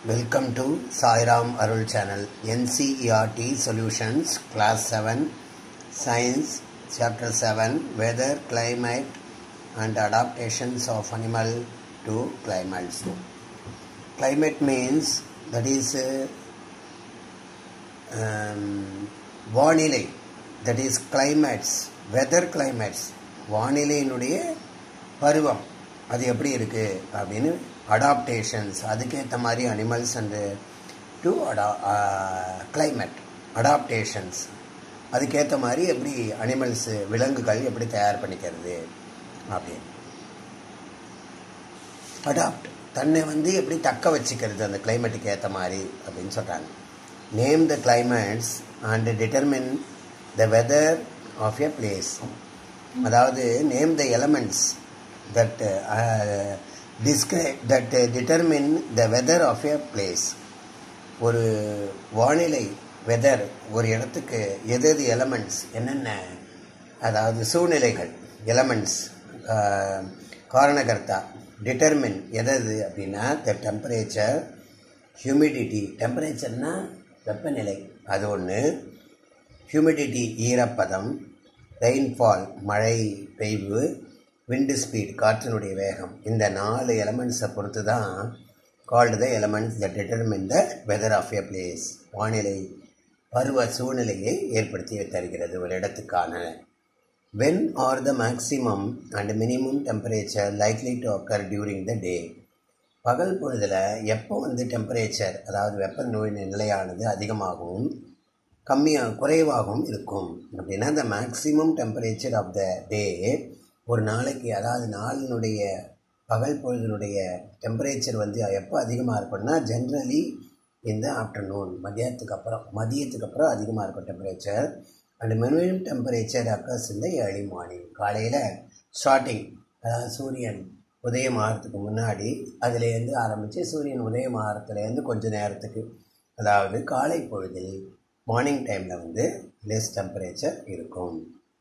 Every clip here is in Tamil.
Welcome to Sairam Arul channel NCERT Solutions Class 7 Science Chapter 7 Weather, Climate and Adaptations of Animal to Climates. Climate means that is uh, um, வானிலை that is climates weather climates வானிலையினுடைய பருவம் அது எப்படி இருக்குது அப்படின்னு அடாப்டேஷன்ஸ் அதுக்கேற்ற மாதிரி அனிமல்ஸ் அண்டு டு அடா கிளைமேட் அடாப்டேஷன்ஸ் அதுக்கேற்ற மாதிரி எப்படி அனிமல்ஸு விலங்குகள் எப்படி தயார் பண்ணிக்கிறது அப்படின்னு அடாப்ட் தன்னை வந்து எப்படி தக்க வச்சுக்கிறது அந்த கிளைமேட்டுக்கு ஏற்ற மாதிரி அப்படின்னு சொல்கிறாங்க name the climates and determine the weather of a place அதாவது name the elements that describe that determine the weather of a place ஒரு வானிலை வெதர் ஒரு இடத்துக்கு எது எது எலமெண்ட்ஸ் என்னென்ன அதாவது சூழ்நிலைகள் எலமெண்ட்ஸ் காரணகர்த்தா டிட்டர்மின் எதது அப்படின்னா த டெம்பரேச்சர் ஹியூமிடிட்டி டெம்பரேச்சர்னா வெப்பநிலை அது ஒன்று ஹியூமிடிட்டி ஈரப்பதம் ரெயின்ஃபால் மழை பெய்வு விண்டு ஸ்பீட் காற்றினுடைய வேகம் இந்த நாலு எலமெண்ட்ஸை பொறுத்து தான் called the elements the determine the weather of a place வானிலை பருவ சூழ்நிலையை ஏற்படுத்தி தருகிறது ஒரு இடத்துக்கான when are the maximum and minimum temperature likely to occur during the day பகல் பொழுதில் எப்போ வந்து டெம்பரேச்சர் அதாவது வெப்ப நோய் நிலையானது அதிகமாகவும் கம்மியாக குறைவாகவும் இருக்கும் அப்படின்னா இந்த maximum temperature of the day ஒரு நாளைக்கு அதாவது நாளினுடைய பகல் பொழுதினுடைய டெம்பரேச்சர் வந்து எப்போ அதிகமாக இருக்கும்னா ஜென்ரலி இந்த ஆஃப்டர்நூன் மதியத்துக்கு அப்புறம் மதியத்துக்கு அப்புறம் அதிகமாக இருக்கும் temperature and minimum temperature occurs இந்த ஏர்லி மார்னிங் காலையில் ஸ்டார்டிங் அதாவது சூரியன் உதயம் ஆகிறதுக்கு முன்னாடி அதுலேருந்து ஆரம்பித்து சூரியன் உதயம் ஆகிறதுலேருந்து கொஞ்சம் நேரத்துக்கு அதாவது காலை பொழுதில் மார்னிங் டைமில் வந்து லெஸ் டெம்பரேச்சர் இருக்கும்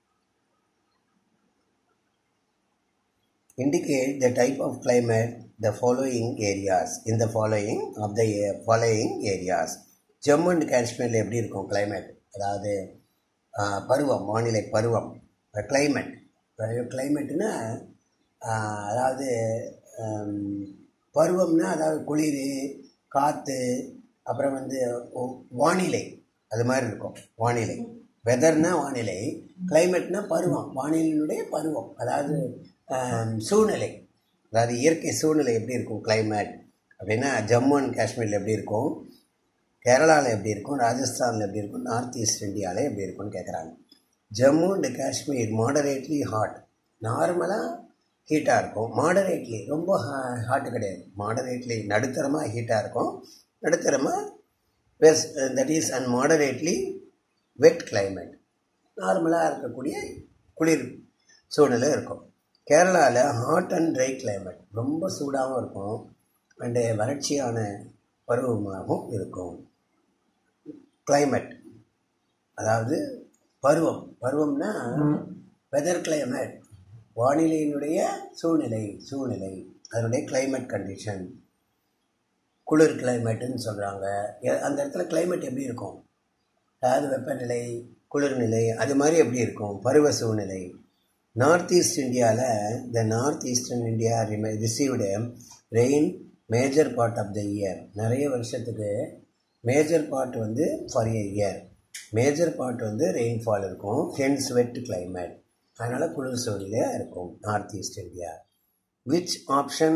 indicate the type of climate the following areas in the following of the following areas Jammu and காஷ்மீரில் எப்படி இருக்கும் கிளைமேட் அதாவது பருவம் வானிலை பருவம் கிளைமேட் கிளைமேட்டுன்னா அதாவது பருவம்னா அதாவது குளிர் காற்று அப்புறம் வந்து வானிலை அது மாதிரி இருக்கும் வானிலை வெதர்னா வானிலை கிளைமேட்னா பருவம் வானிலையினுடைய பருவம் அதாவது சூழ்நிலை அதாவது இயற்கை சூழ்நிலை எப்படி இருக்கும் கிளைமேட் அப்படின்னா ஜம்மு அண்ட் காஷ்மீரில் எப்படி இருக்கும் கேரளாவில் எப்படி இருக்கும் ராஜஸ்தானில் எப்படி இருக்கும் நார்த் ஈஸ்ட் இந்தியாவில் எப்படி இருக்கும்னு கேட்குறாங்க Jammu and Kashmir moderately hot நார்மலாக ஹீட்டாக இருக்கும் மாடரேட்லி ரொம்ப ஹாட்டு கிடையாது மாடரேட்லி நடுத்தரமாக ஹீட்டாக இருக்கும் நடுத்தரமாக west that is and moderately wet climate நார்மலாக இருக்கக்கூடிய குளிர் சூழ்நிலை இருக்கும் கேரளாவில் ஹாட் அண்ட் ட்ரை கிளைமேட் ரொம்ப சூடாகவும் இருக்கும் அண்டு வறட்சியான பருவமாகவும் இருக்கும் கிளைமேட் அதாவது பருவம் பருவம்னா வெதர் கிளைமேட் வானிலையினுடைய சூழ்நிலை சூழ்நிலை அதனுடைய கிளைமேட் கண்டிஷன் குளிர் கிளைமேட்டுன்னு சொல்கிறாங்க அந்த இடத்துல கிளைமேட் எப்படி இருக்கும் அதாவது வெப்பநிலை குளிர்நிலை அது மாதிரி எப்படி இருக்கும் பருவ சூழ்நிலை நார்த் ஈஸ்ட் இந்தியாவில் த நார்த் ஈஸ்டர்ன் இந்தியா ரிமை received rain major part of the year நிறைய வருஷத்துக்கு மேஜர் பார்ட் வந்து for a year major part வந்து ரெயின்ஃபால் இருக்கும் ஹென்ஸ் வெட் கிளைமேட் அதனால் குளிர் சூழ்நிலையாக இருக்கும் north east India which option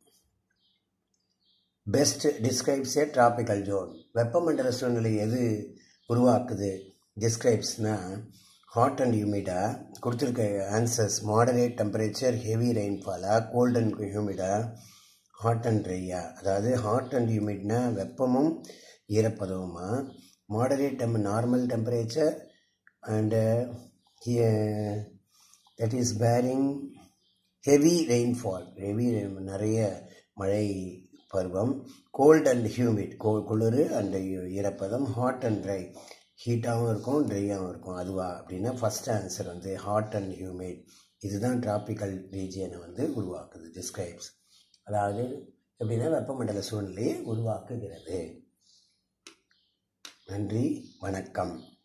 best describes a tropical zone வெப்பமண்டல சூழ்நிலை எது உருவாக்குது டிஸ்கிரைப்ஸ்னால் ஹாட் அண்ட் ஹியூமிடாக கொடுத்துருக்க ஆன்சர்ஸ் மாடரேட் டெம்பரேச்சர் ஹெவி ரெயின்ஃபாலாக கோல்ட் அண்ட் ஹியூமிடாக ஹாட் அண்ட் ட்ரையா அதாவது ஹாட் அண்ட் ஹியூமிட்னா வெப்பமும் ஈரப்பதவுமா மாடரேட் டெம் normal temperature and that is bearing heavy rainfall heavy நிறைய மழை பருவம் கோல்ட் அண்ட் ஹியூமிட் கோ குளிர் அண்ட் ஈரப்பதம் ஹாட் அண்ட் ட்ரை ஹீட்டாகவும் இருக்கும் ட்ரையாகவும் இருக்கும் அதுவா அப்படின்னா ஃபஸ்ட் ஆன்சர் வந்து ஹாட் அண்ட் ஹியூமிட் இதுதான் டிராபிக்கல் ரீஜியனை வந்து உருவாக்குது டிஸ்கிரைப்ஸ் அதாவது எப்படின்னா வெப்பமண்டல சூழ்நிலையை உருவாக்குகிறது நன்றி வணக்கம்